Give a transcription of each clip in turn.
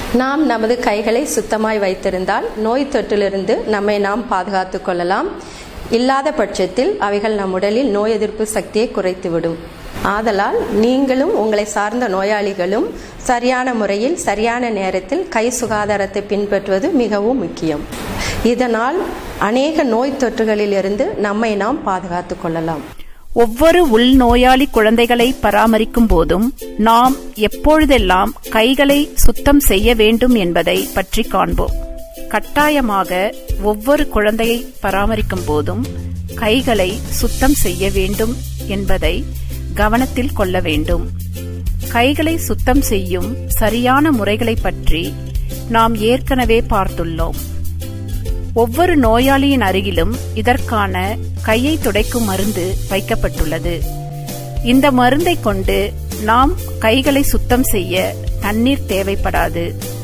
நாம் நமது கைகளை சுத்தமாய் வைத்திருந்தால் நோய் தொற்றிலிருந்து நம்மை நாம் பாதுகாத்துக் கொள்ளலாம் இல்லாத பட்சத்தில் அவைகள் நம் உடலில் நோய் எதிர்ப்பு சக்தியை குறைத்துவிடும் ஆதலால் நீங்களும் உங்களை சார்ந்த நோயாளிகளும் சரியான முறையில் சரியான நேரத்தில் கை சுகாதாரத்தை பின்பற்றுவது மிகவும் முக்கியம் இதனால் அநேக நோய் தொற்றுகளிலிருந்து நம்மை நாம் பாதுகாத்துக் கொள்ளலாம் ஒவ்வொரு உள்நோயாளி குழந்தைகளை பராமரிக்கும் போதும் நாம் எப்பொழுதெல்லாம் கைகளை சுத்தம் செய்ய வேண்டும் என்பதை பற்றி காண்போம் கட்டாயமாக ஒவ்வொரு குழந்தையை பராமரிக்கும் போதும் கைகளை சுத்தம் செய்ய வேண்டும் என்பதை கவனத்தில் கொள்ள வேண்டும் கைகளை சுத்தம் செய்யும் சரியான முறைகளை பற்றி நாம் ஏற்கனவே பார்த்துள்ளோம் ஒவ்வொரு நோயாளியின் அருகிலும் இதற்கான கையை துடைக்கும் மருந்து வைக்கப்பட்டுள்ளது இந்த மருந்தை கொண்டு நாம் கைகளை சுத்தம் செய்ய தண்ணீர் தேவைப்படாது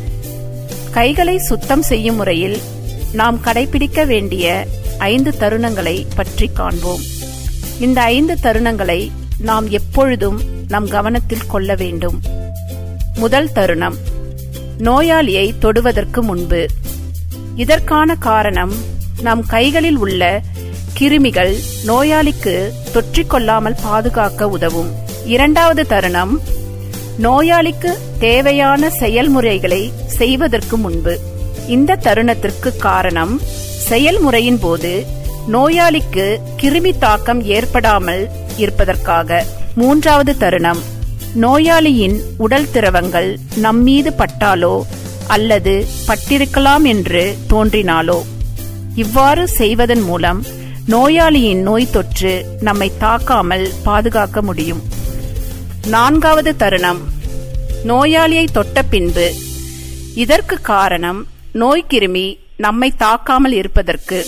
கைகளை சுத்தம் செய்யும் முறையில் நாம் கடைபிடிக்க வேண்டிய ஐந்து தருணங்களை பற்றி காண்போம் இந்த ஐந்து தருணங்களை நாம் எப்பொழுதும் நம் கவனத்தில் கொள்ள வேண்டும் முதல் தருணம் நோயாளியை தொடுவதற்கு முன்பு இதற்கான காரணம் நம் கைகளில் உள்ள கிருமிகள் நோயாளிக்கு தொற்றிக்கொள்ளாமல் பாதுகாக்க உதவும் இரண்டாவது தருணம் நோயாளிக்கு தேவையான செயல்முறைகளை செய்வதற்கு முன்பு இந்த தருணத்திற்கு காரணம் செயல்முறையின் போது நோயாளிக்கு கிருமி தாக்கம் ஏற்படாமல் இருப்பதற்காக மூன்றாவது தருணம் நோயாளியின் உடல் திரவங்கள் நம்மீது பட்டாலோ அல்லது பட்டிருக்கலாம் என்று தோன்றினாலோ இவ்வாறு செய்வதன் மூலம் நோயாளியின் நோய் தொற்று நம்மை தாக்காமல் பாதுகாக்க முடியும் நான்காவது தருணம் நோயாளியை தொட்ட பின்பு இதற்கு காரணம் நோய்க்கிருமி நம்மை தாக்காமல் இருப்பதற்கு